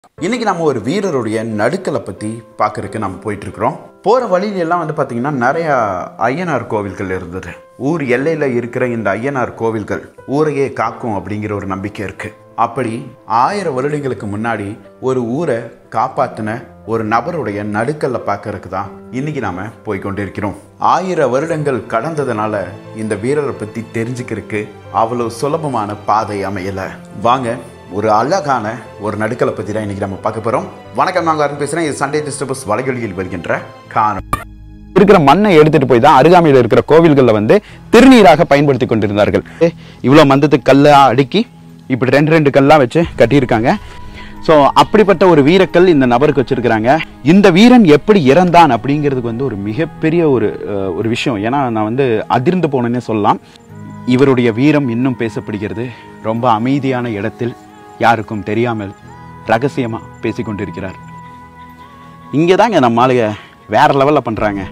இன்னைக்கு நம்ம ஒரு வீரருடைய நடுக்கலை பற்றி பார்க்கறதுக்கு நம்ம போயிட்டு இருக்கிறோம் போகிற வழியில எல்லாம் வந்து பார்த்திங்கன்னா நிறையா ஐயனார் கோவில்கள் இருந்தது ஊர் எல்லையில் இருக்கிற இந்த ஐயனார் கோவில்கள் ஊரையே காக்கும் அப்படிங்கிற ஒரு நம்பிக்கை இருக்குது அப்படி ஆயிரம் வருடங்களுக்கு முன்னாடி ஒரு ஊரை காப்பாத்தின ஒரு நபருடைய நடுக்கல்ல பார்க்கறதுக்கு தான் இன்னைக்கு நாம போய் கொண்டிருக்கிறோம் ஆயிரம் வருடங்கள் கடந்ததுனால இந்த வீரரை பத்தி தெரிஞ்சுக்கிறதுக்கு அவ்வளவு சுலபமான பாதை அமையல வாங்க ஒரு அழகான ஒரு நடுக்கலை பத்தி தான் இன்னைக்கு நம்ம பார்க்க போறோம் வணக்கம் நாங்கள் அருண் பேசுறேன் இது சண்டே டிஸ்டர்பஸ் வலைகளில் வருகின்ற காரணம் இருக்கிற மண்ணை எடுத்துட்டு போய் தான் அருகாமையில் இருக்கிற கோவில்களில் வந்து திருநீராக பயன்படுத்தி கொண்டிருந்தார்கள் இவ்வளோ மந்தத்துக்கு கல்லா அடுக்கி இப்படி ரெண்டு ரெண்டு கல்லா வச்சு கட்டியிருக்காங்க ஸோ அப்படிப்பட்ட ஒரு வீரக்கல் இந்த நபருக்கு வச்சிருக்கிறாங்க இந்த வீரன் எப்படி இறந்தான் அப்படிங்கிறதுக்கு வந்து ஒரு மிகப்பெரிய ஒரு அஹ், ஒரு விஷயம் ஏன்னா நான் வந்து அதிர்ந்து போனேன்னே சொல்லலாம் இவருடைய வீரம் இன்னும் பேசப்படுகிறது ரொம்ப அமைதியான இடத்தில் யாருக்கும் தெரியாமல் ரகசியமாக பேசிக்கொண்டிருக்கிறார் இங்கே தாங்க நம்ம ஆளுங்க வேற லெவலில் பண்ணுறாங்க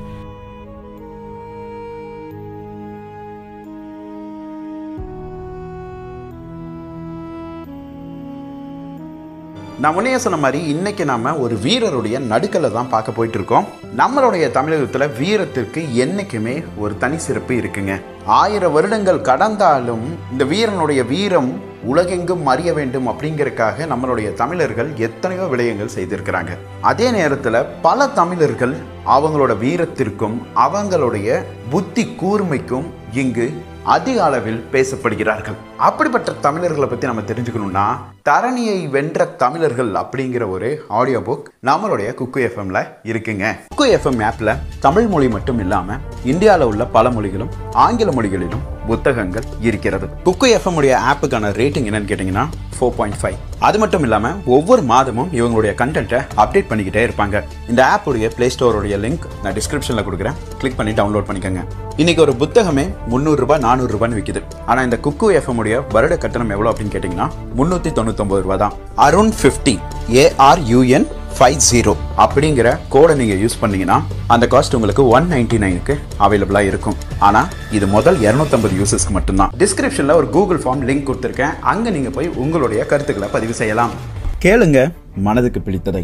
நான் முன்னையே சொன்ன மாதிரி இன்னைக்கு நாம ஒரு வீரருடைய நடுக்கலை தான் பார்க்க போயிட்டு இருக்கோம் நம்மளுடைய தமிழகத்தில் வீரத்திற்கு என்னைக்குமே ஒரு தனி சிறப்பு இருக்குங்க ஆயிரம் வருடங்கள் கடந்தாலும் இந்த வீரனுடைய வீரம் உலகெங்கும் அறிய வேண்டும் அப்படிங்கறதுக்காக நம்மளுடைய தமிழர்கள் எத்தனையோ விடயங்கள் செய்திருக்கிறாங்க அதே நேரத்தில் பல தமிழர்கள் அவங்களோட வீரத்திற்கும் அவங்களுடைய புத்தி கூர்மைக்கும் இங்கு அதிக அளவில் பேசப்படுகிறார்கள் அப்படிப்பட்ட தமிழர்களை பத்தி நம்ம தெரிஞ்சுக்கணும்னா தரணியை வென்ற தமிழர்கள் அப்படிங்கிற ஒரு ஆடியோ புக் நம்மளுடைய குக்கு எஃப்எம்ல இருக்குங்க குக்கு எஃப்எம் ஆப்ல தமிழ் மொழி மட்டும் இல்லாம இந்தியாவில் உள்ள பல மொழிகளும் ஆங்கில மொழிகளிலும் புத்தகங்கள் இருக்கிறது குக்கு எஃப்எம் உடைய ஆப்புக்கான ரேட்டிங் என்னன்னு கேட்டீங்கன்னா ஃபோர் பாயிண்ட் ஃபைவ் அது மட்டும் இல்லாம ஒவ்வொரு மாதமும் இவங்களுடைய கண்டென்ட்டை அப்டேட் பண்ணிக்கிட்டே இருப்பாங்க இந்த ஆப்புடைய பிளே ஸ்டோருடைய லிங்க் நான் டிஸ்கிரிப்ஷன்ல கொடுக்குறேன் கிளிக் பண்ணி டவுன்லோட் பண்ணிக்கோங்க இன்னைக்கு ஒரு புத்தகமே முந்நூறு ரூபாய் நானூறு ரூபான்னு விற்கிது ஆனா இந்த குக்கு எஃப்எம் உடைய வருட கட்டணம் எவ்வளவு அப்படின்னு கேட்டீங்கன்னா முன்னூத்தி தொண்ணூத்தொன்பது ரூபாய் தான் Arun fifty A R U N five zero அப்படிங்கிற கோடை நீங்க யூஸ் பண்ணீங்கன்னா அந்த காஸ்ட் உங்களுக்கு ஒன் நைன்டி நைனுக்கு அவைலபிளா இருக்கும் ஆனா இது முதல் 250 யூசர்ஸ்க்கு மட்டும்தான் டிஸ்கிரிப்ஷன்ல ஒரு கூகுள் ஃபார்ம் லிங்க் கொடுத்துருக்கேன் அங்க நீங்க போய் உங்களுடைய கருத்துக்களை பதிவு செய்யலாம் கேளுங்க மனதுக்கு பிடித்ததை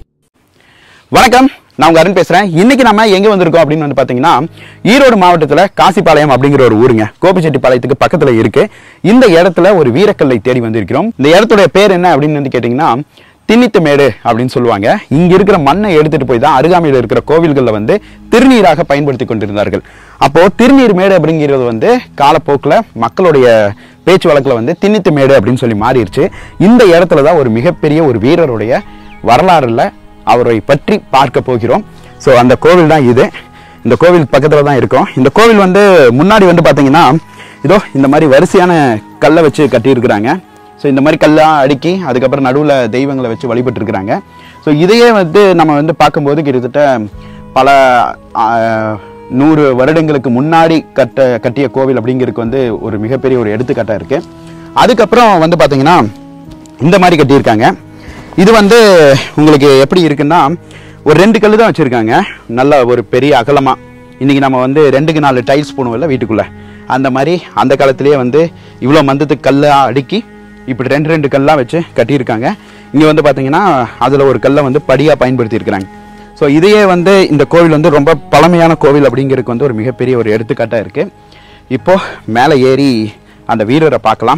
வணக்கம் நான் உங்க அருண் பேசுறேன் இன்னைக்கு நம்ம எங்க வந்திருக்கோம் அப்படின்னு வந்து பாத்தீங்கன்னா ஈரோடு மாவட்டத்துல காசிப்பாளையம் அப்படிங்கிற ஒரு ஊருங்க கோபிச்செட்டிப்பாளையத்துக்கு பக்கத்துல இருக்கு இந்த இடத்துல ஒரு வீரக்கல்லை தேடி வந்திருக்கிறோம் இந்த இடத்துடைய பேர் என்ன அப்படின்னு வந்து கேட்டீங்கன்னா திண்ணித்து மேடு அப்படின்னு சொல்லுவாங்க இங்க இருக்கிற மண்ணை எடுத்துட்டு போய் தான் அருகாமையில் இருக்கிற கோவில்கள்ல வந்து திருநீராக பயன்படுத்தி கொண்டிருந்தார்கள் அப்போ திருநீர் மேடு அப்படிங்கிறது வந்து காலப்போக்கில் மக்களுடைய பேச்சு வழக்குல வந்து திண்ணித்து மேடு அப்படின்னு சொல்லி மாறிடுச்சு இந்த இடத்துல தான் ஒரு மிகப்பெரிய ஒரு வீரருடைய வரலாறுல அவரை பற்றி பார்க்க போகிறோம் ஸோ அந்த கோவில் தான் இது இந்த கோவில் பக்கத்தில் தான் இருக்கும் இந்த கோவில் வந்து முன்னாடி வந்து பார்த்தீங்கன்னா இதோ இந்த மாதிரி வரிசையான கல்லை வச்சு கட்டியிருக்கிறாங்க ஸோ இந்த மாதிரி கல்லாக அடுக்கி அதுக்கப்புறம் நடுவில் தெய்வங்களை வச்சு வழிபட்டுருக்குறாங்க ஸோ இதையே வந்து நம்ம வந்து பார்க்கும்போது கிட்டத்தட்ட பல ஆ, நூறு வருடங்களுக்கு முன்னாடி கட்ட கட்டிய கோவில் அப்படிங்கிறதுக்கு வந்து ஒரு மிகப்பெரிய ஒரு எடுத்துக்காட்டாக இருக்குது அதுக்கப்புறம் வந்து பார்த்தீங்கன்னா இந்த மாதிரி கட்டியிருக்காங்க இது வந்து உங்களுக்கு எப்படி இருக்குன்னா ஒரு ரெண்டு கல் தான் வச்சுருக்காங்க நல்ல ஒரு பெரிய அகலமாக இன்றைக்கி நம்ம வந்து ரெண்டுக்கு நாலு டைல்ஸ் போடுவோம்ல வீட்டுக்குள்ளே அந்த மாதிரி அந்த காலத்திலேயே வந்து இவ்வளோ மந்தத்துக்கு கல்லாக அடுக்கி இப்படி ரெண்டு ரெண்டு கல்லாக வச்சு கட்டியிருக்காங்க இங்கே வந்து பார்த்தீங்கன்னா அதில் ஒரு கல்லை வந்து படியாக பயன்படுத்தியிருக்கிறாங்க ஸோ இதையே வந்து இந்த கோவில் வந்து ரொம்ப பழமையான கோவில் அப்படிங்கிறதுக்கு வந்து ஒரு மிகப்பெரிய ஒரு எடுத்துக்காட்டாக இருக்குது இப்போது மேலே ஏறி அந்த வீரரை பார்க்கலாம்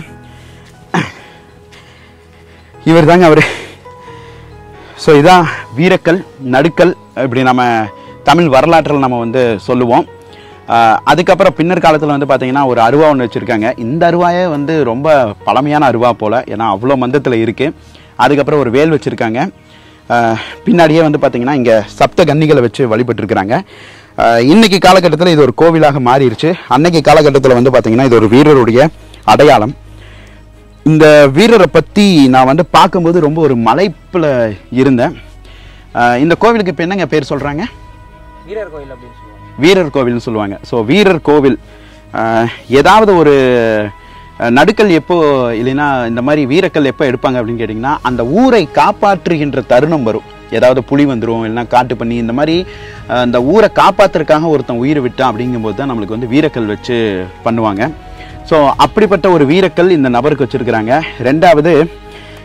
இவர் தாங்க அவர் ஸோ இதான் வீரக்கல் நடுக்கல் இப்படி நம்ம தமிழ் வரலாற்றில் நம்ம வந்து சொல்லுவோம் ஆஹ் அதுக்கப்புறம் பின்னர் காலத்தில் வந்து பார்த்தீங்கன்னா ஒரு அருவா ஒன்று வச்சுருக்காங்க இந்த அருவாயே வந்து ரொம்ப பழமையான அருவா போல் ஏன்னா அவ்வளோ மந்தத்தில் இருக்குது அதுக்கப்புறம் ஒரு வேல் வச்சுருக்காங்க பின்னாடியே வந்து பார்த்தீங்கன்னா இங்கே சப்த கன்னிகளை வச்சு வழிபட்டுருக்குறாங்க ஆஹ் இன்னைக்கு காலகட்டத்தில் இது ஒரு கோவிலாக மாறிடுச்சு அன்னைக்கு காலகட்டத்தில் வந்து பார்த்தீங்கன்னா இது ஒரு வீரருடைய அடையாளம் இந்த வீரரை பற்றி நான் வந்து பார்க்கும்போது ரொம்ப ஒரு மலைப்பில் இருந்தேன் ஆஹ் இந்த கோவிலுக்கு இப்போ என்னங்க பேர் சொல்கிறாங்க வீரர் கோயில் அப்படின்னு சொல்லுவாங்க வீரர் கோவில்னு சொல்லுவாங்க ஸோ வீரர் கோவில் ஆஹ் ஏதாவது ஒரு அஹ், நடுக்கல் எப்போ இல்லைன்னா இந்த மாதிரி வீரக்கல் எப்போ எடுப்பாங்க அப்படின்னு கேட்டிங்கன்னா அந்த ஊரை காப்பாற்றுகின்ற தருணம் வரும் ஏதாவது புலி வந்துடும் இல்லைன்னா காட்டு பண்ணி இந்த மாதிரி அஹ், அந்த ஊரை காப்பாத்துறதுக்காக ஒருத்தன் உயிரை விட்டான் அப்படிங்கும்போது தான் நம்மளுக்கு வந்து வீரக்கல் வச்சு பண்ணுவாங்க ஸோ அப்படிப்பட்ட ஒரு வீரக்கல் இந்த நபருக்கு வச்சிருக்கிறாங்க ரெண்டாவது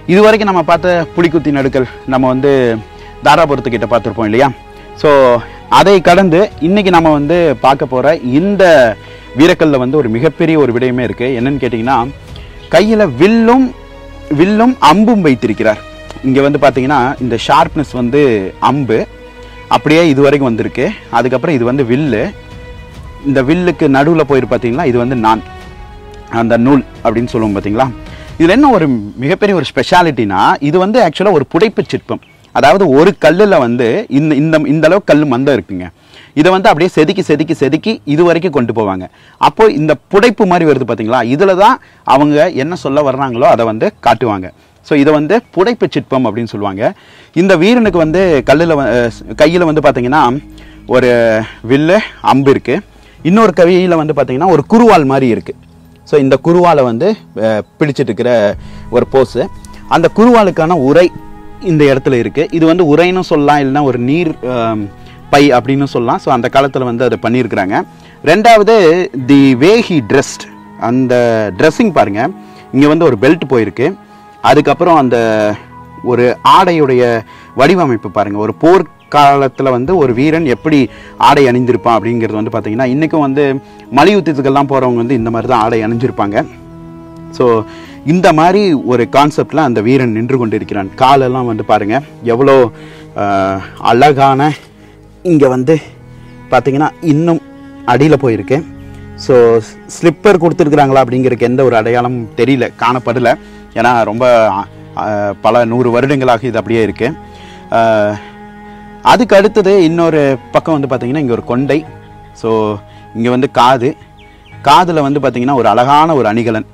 இது வரைக்கும் நம்ம பார்த்த புலிக்குத்தி நடுக்கல் நம்ம வந்து தாராபுரத்துக்கிட்ட பார்த்துருப்போம் இல்லையா ஸோ அதை கடந்து இன்னைக்கு நம்ம வந்து பார்க்க போகிற இந்த வீரக்கல்ல வந்து ஒரு மிகப்பெரிய ஒரு விடயமே இருக்குது என்னன்னு கேட்டிங்கன்னா கையில் வில்லும் வில்லும் அம்பும் வைத்திருக்கிறார் இங்கே வந்து பார்த்தீங்கன்னா இந்த ஷார்ப்னஸ் வந்து அம்பு அப்படியே இது வரைக்கும் வந்திருக்கு அதுக்கப்புறம் இது வந்து வில்லு இந்த வில்லுக்கு நடுவில் போயிரு பார்த்தீங்களா இது வந்து நான் அந்த நூல் அப்படின்னு சொல்லுவோம் பார்த்தீங்களா இதில் என்ன ஒரு மிகப்பெரிய ஒரு ஸ்பெஷாலிட்டினா இது வந்து ஆக்சுவலாக ஒரு புடைப்பு சிற்பம் அதாவது ஒரு கல்லில் வந்து இந்த இந்த இந்த அளவு கல் மந்தம் இருக்குங்க இதை வந்து அப்படியே செதுக்கி செதுக்கி செதுக்கி இது வரைக்கும் கொண்டு போவாங்க அப்போ இந்த புடைப்பு மாதிரி வருது பார்த்தீங்களா இதில் தான் அவங்க என்ன சொல்ல வர்றாங்களோ அதை வந்து காட்டுவாங்க ஸோ இதை வந்து புடைப்பு சிற்பம் அப்படின்னு சொல்லுவாங்க இந்த வீரனுக்கு வந்து கல்லில் கையில் வந்து பார்த்தீங்கன்னா ஒரு வில்லு அம்பு இருக்குது இன்னொரு கையில் வந்து பார்த்தீங்கன்னா ஒரு குருவால் மாதிரி இருக்குது ஸோ இந்த குருவாலை வந்து அஹ், பிடிச்சிட்டு இருக்கிற ஒரு போஸு அந்த குருவாலுக்கான உரை இந்த இடத்துல இருக்குது இது வந்து உரைன்னு சொல்லலாம் இல்லைன்னா ஒரு நீர் ஆம், பை அப்படின்னு சொல்லலாம் ஸோ அந்த காலத்தில் வந்து அதை பண்ணியிருக்கிறாங்க ரெண்டாவது தி வே ஹி ட்ரெஸ்ட் அந்த ட்ரெஸ்ஸிங் பாருங்க இங்கே வந்து ஒரு பெல்ட் போயிருக்கு அதுக்கப்புறம் அந்த ஒரு ஆடையுடைய வடிவமைப்பு பாருங்க ஒரு போர் காலத்தில் வந்து ஒரு வீரன் எப்படி ஆடை அணிந்திருப்பான் அப்படிங்கிறது வந்து பார்த்தீங்கன்னா இன்றைக்கும் வந்து மலையுத்தத்துக்கெல்லாம் போகிறவங்க வந்து இந்த மாதிரி தான் ஆடை அணிஞ்சிருப்பாங்க ஸோ இந்த மாதிரி ஒரு கான்செப்டில் அந்த வீரன் நின்று கொண்டிருக்கிறான் காலெல்லாம் வந்து பாருங்க எவ்வளோ ஆஹ், அழகான இங்கே வந்து பார்த்தீங்கன்னா இன்னும் அடியில் போயிருக்கு ஸோ ஸ்லிப்பர் கொடுத்துருக்குறாங்களா அப்படிங்கிறதுக்கு எந்த ஒரு அடையாளமும் தெரியல காணப்படலை ஏன்னா ரொம்ப ஆஹ், பல நூறு வருடங்களாக இது அப்படியே இருக்குது அதுக்கு அடுத்தது இன்னொரு பக்கம் வந்து பார்த்தீங்கன்னா இங்கே ஒரு கொண்டை ஸோ இங்கே வந்து காது காதில் வந்து பார்த்தீங்கன்னா ஒரு அழகான ஒரு அணிகலன்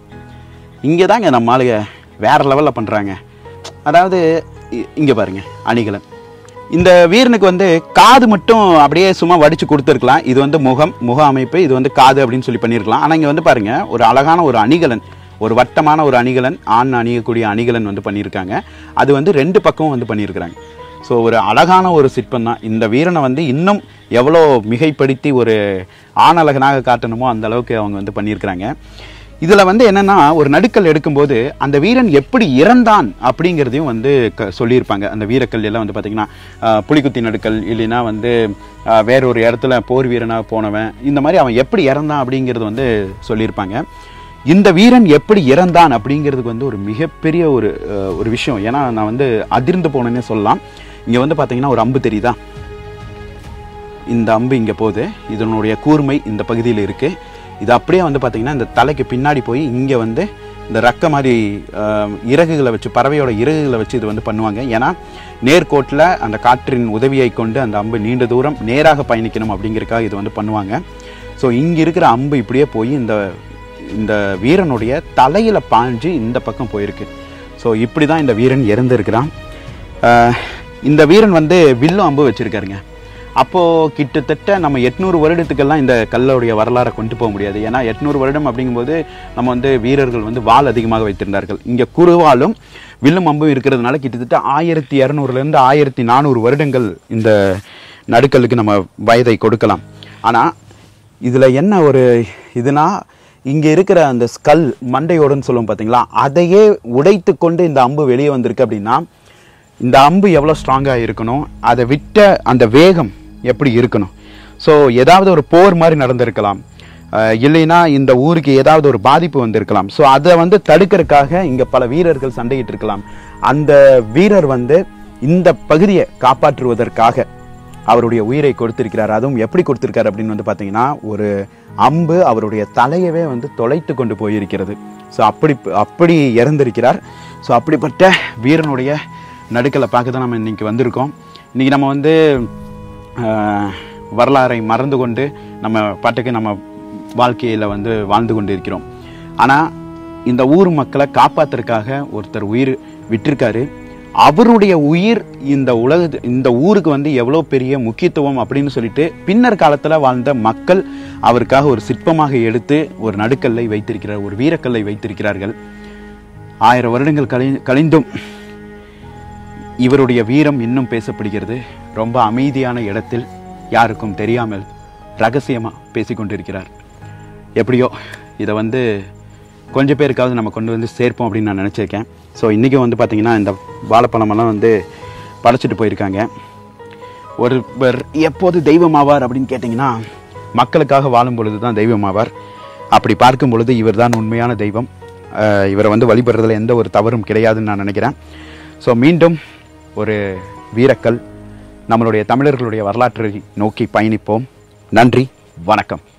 இங்கே தாங்க நம்ம ஆளுங்க வேற லெவலில் பண்ணுறாங்க அதாவது இங்கே பாருங்க அணிகலன் இந்த வீரனுக்கு வந்து காது மட்டும் அப்படியே சும்மா வடிச்சு கொடுத்துருக்கலாம் இது வந்து முகம் முக அமைப்பு இது வந்து காது அப்படின்னு சொல்லி பண்ணியிருக்கலாம் ஆனால் இங்கே வந்து பாருங்க ஒரு அழகான ஒரு அணிகலன் ஒரு வட்டமான ஒரு அணிகலன் ஆண் அணியக்கூடிய அணிகலன் வந்து பண்ணியிருக்காங்க அது வந்து ரெண்டு பக்கமும் வந்து பண்ணியிருக்கிறாங்க ஸோ ஒரு அழகான ஒரு சிற்பம் தான் இந்த வீரனை வந்து இன்னும் எவ்வளோ மிகைப்படுத்தி ஒரு ஆணழகனாக காட்டணுமோ அந்த அளவுக்கு அவங்க வந்து பண்ணியிருக்கிறாங்க இதில் வந்து என்னன்னா ஒரு நடுக்கல் எடுக்கும்போது அந்த வீரன் எப்படி இறந்தான் அப்படிங்கிறதையும் வந்து க சொல்லியிருப்பாங்க அந்த வீரக்கல் எல்லாம் வந்து பார்த்தீங்கன்னா ஆஹ், புலிகுத்தி நடுக்கல் இல்லைன்னா வந்து ஆஹ், வேற ஒரு இடத்துல போர் வீரனாக போனவன் இந்த மாதிரி அவன் எப்படி இறந்தான் அப்படிங்கிறது வந்து சொல்லியிருப்பாங்க இந்த வீரன் எப்படி இறந்தான் அப்படிங்கிறதுக்கு வந்து ஒரு மிகப்பெரிய ஒரு அஹ், ஒரு விஷயம் ஏன்னா நான் வந்து அதிர்ந்து போனேன்னே சொல்லலாம் இங்கே வந்து பார்த்தீங்கன்னா ஒரு அம்பு தெரியுதா இந்த அம்பு இங்கே போகுது இதனுடைய கூர்மை இந்த பகுதியில் இருக்குது இது அப்படியே வந்து பார்த்தீங்கன்னா இந்த தலைக்கு பின்னாடி போய் இங்கே வந்து இந்த ரக்க மாதிரி ஆஹ், இறகுகளை வச்சு பறவையோட இறகுகளை வச்சு இது வந்து பண்ணுவாங்க ஏன்னா நேர்கோட்டில் அந்த காற்றின் உதவியை கொண்டு அந்த அம்பு நீண்ட தூரம் நேராக பயணிக்கணும் அப்படிங்கிறதுக்காக இது வந்து பண்ணுவாங்க ஸோ இங்கே இருக்கிற அம்பு இப்படியே போய் இந்த இந்த வீரனுடைய தலையில் பாஞ்சு இந்த பக்கம் போயிருக்கு ஸோ இப்படி தான் இந்த வீரன் இறந்துருக்கிறான் ஆஹ், இந்த வீரன் வந்து வில்லு அம்பு வச்சிருக்காருங்க அப்போது கிட்டத்தட்ட நம்ம எட்நூறு வருடத்துக்கெல்லாம் இந்த கல்லுடைய வரலாறை கொண்டு போக முடியாது ஏன்னா எட்நூறு வருடம் அப்படிங்கும்போது நம்ம வந்து வீரர்கள் வந்து வாள் அதிகமாக வைத்திருந்தார்கள் இங்கே குறுவாலும் வில்லும் அம்பும் இருக்கிறதுனால கிட்டத்தட்ட ஆயிரத்தி இரநூறுலேருந்து ஆயிரத்தி நானூறு வருடங்கள் இந்த நடுக்கல்லுக்கு நம்ம வயதை கொடுக்கலாம் ஆனால் இதில் என்ன ஒரு இதுனா இங்கே இருக்கிற அந்த ஸ்கல் மண்டையோடுன்னு சொல்லுவோம் பார்த்தீங்களா அதையே உடைத்து கொண்டு இந்த அம்பு வெளியே வந்திருக்கு அப்படின்னா இந்த அம்பு எவ்வளோ ஸ்ட்ராங்காக இருக்கணும் அதை விட்ட அந்த வேகம் எப்படி இருக்கணும் ஸோ ஏதாவது ஒரு போர் மாதிரி நடந்திருக்கலாம் அஹ் இல்லைன்னா இந்த ஊருக்கு ஏதாவது ஒரு பாதிப்பு வந்திருக்கலாம் ஸோ அதை வந்து தடுக்கிறதுக்காக இங்கே பல வீரர்கள் சண்டையிட்டு இருக்கலாம் அந்த வீரர் வந்து இந்த பகுதியை காப்பாற்றுவதற்காக அவருடைய உயிரை கொடுத்திருக்கிறார் அதுவும் எப்படி கொடுத்திருக்காரு அப்படின்னு வந்து பார்த்தீங்கன்னா ஒரு அம்பு அவருடைய தலையவே வந்து தொலைத்து கொண்டு போயிருக்கிறது ஸோ அப்படி அப்படி இறந்திருக்கிறார் ஸோ அப்படிப்பட்ட வீரனுடைய நடுக்கலை பார்க்க தான் நம்ம இன்னைக்கு வந்திருக்கோம் இன்னைக்கு நம்ம வந்து ஆஹ், வரலாறை மறந்து கொண்டு நம்ம பாட்டுக்கு நம்ம வாழ்க்கையில் வந்து வாழ்ந்து கொண்டு இருக்கிறோம் ஆனால் இந்த ஊர் மக்களை காப்பாத்துறதுக்காக ஒருத்தர் உயிர் விட்டிருக்காரு அவருடைய உயிர் இந்த உலக இந்த ஊருக்கு வந்து எவ்வளோ பெரிய முக்கியத்துவம் அப்படின்னு சொல்லிட்டு பின்னர் காலத்தில் வாழ்ந்த மக்கள் அவருக்காக ஒரு சிற்பமாக எடுத்து ஒரு நடுக்கல்லை வைத்திருக்கிறார் ஒரு வீரக்கல்லை வைத்திருக்கிறார்கள் ஆயிரம் வருடங்கள் கழி கழிந்தும் இவருடைய வீரம் இன்னும் பேசப்படுகிறது ரொம்ப அமைதியான இடத்தில் யாருக்கும் தெரியாமல் ரகசியமாக பேசிக்கொண்டிருக்கிறார் எப்படியோ இதை வந்து கொஞ்சம் பேருக்காவது நம்ம கொண்டு வந்து சேர்ப்போம் அப்படின்னு நான் நினச்சிருக்கேன் ஸோ இன்றைக்கி வந்து பார்த்திங்கன்னா இந்த வாழைப்பழமெல்லாம் வந்து படைச்சிட்டு போயிருக்காங்க ஒருவர் எப்போது தெய்வமாவார் அப்படின்னு கேட்டிங்கன்னா மக்களுக்காக வாழும் பொழுது தான் தெய்வமாவார் அப்படி பார்க்கும் பொழுது இவர் தான் உண்மையான தெய்வம் அஹ் இவரை வந்து வழிபடுறதுல எந்த ஒரு தவறும் கிடையாதுன்னு நான் நினைக்கிறேன் ஸோ மீண்டும் ஒரு வீரக்கல் நம்மளுடைய தமிழர்களுடைய வரலாற்றை நோக்கி பயணிப்போம் நன்றி வணக்கம்